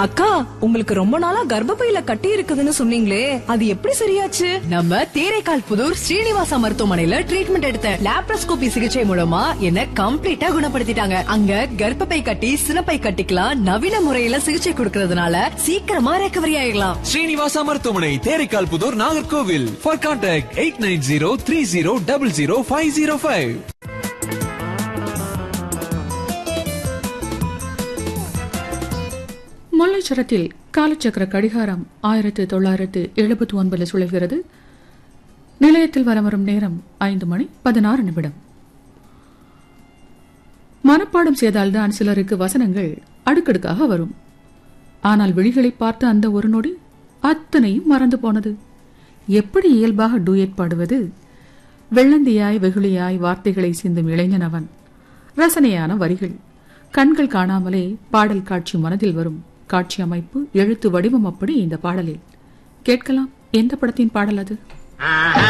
அக்கா உங்களுக்கு ரொம்ப நாளா கர்ப்பப்பையில கட்டி இருக்குதுன்னு சொன்னீங்களே அது எப்படி சரியாச்சு நம்ம தேரைக்கால் புதூர் ஸ்ரீனிவாசா மருத்துவமனையில ட்ரீட்மெண்ட் எடுத்தேன் லாப்ரோஸ்கோபி சிகிச்சை மூலமா என்ன கம்ப்ளீட்டா குணப்படுத்திட்டாங்க அங்க கர்ப்பப்பை கட்டி சினப்பை கட்டிக்கலாம் நவீன முறையில சிகிச்சை கொடுக்கறதுனால சீக்கிரமா ரெக்கவரி ஆயிடலாம் ஸ்ரீனிவாசா மருத்துவமனை Theraikal Puthur Nagercoil for contact eight nine zero three zero double zero five zero five முல்லைச்சரத்தில் காலச்சக்கர கடிகாரம் ஆயிரத்து தொள்ளாயிரத்து எழுபத்தி ஒன்பதில் சுழல்கிறது நிலையத்தில் வலம் வரும் நேரம் ஐந்து மணி பதினாறு நிமிடம் மனப்பாடம் செய்தால்தான் சிலருக்கு வசனங்கள் அடுக்கடுக்காக வரும் ஆனால் விழிகளை பார்த்த அந்த ஒரு நொடி அத்தனையும் மறந்து போனது எப்படி இயல்பாக டூயட் பாடுவது வெள்ளந்தியாய் வெகுளியாய் வார்த்தைகளை சிந்தும் இளைஞன் அவன் ரசனையான வரிகள் கண்கள் காணாமலே பாடல் காட்சி மனதில் வரும் காட்சி அமைப்பு எழுத்து வடிவம் அப்படி இந்த பாடலில் கேட்கலாம் எந்த படத்தின் பாடல் அது ஆஹா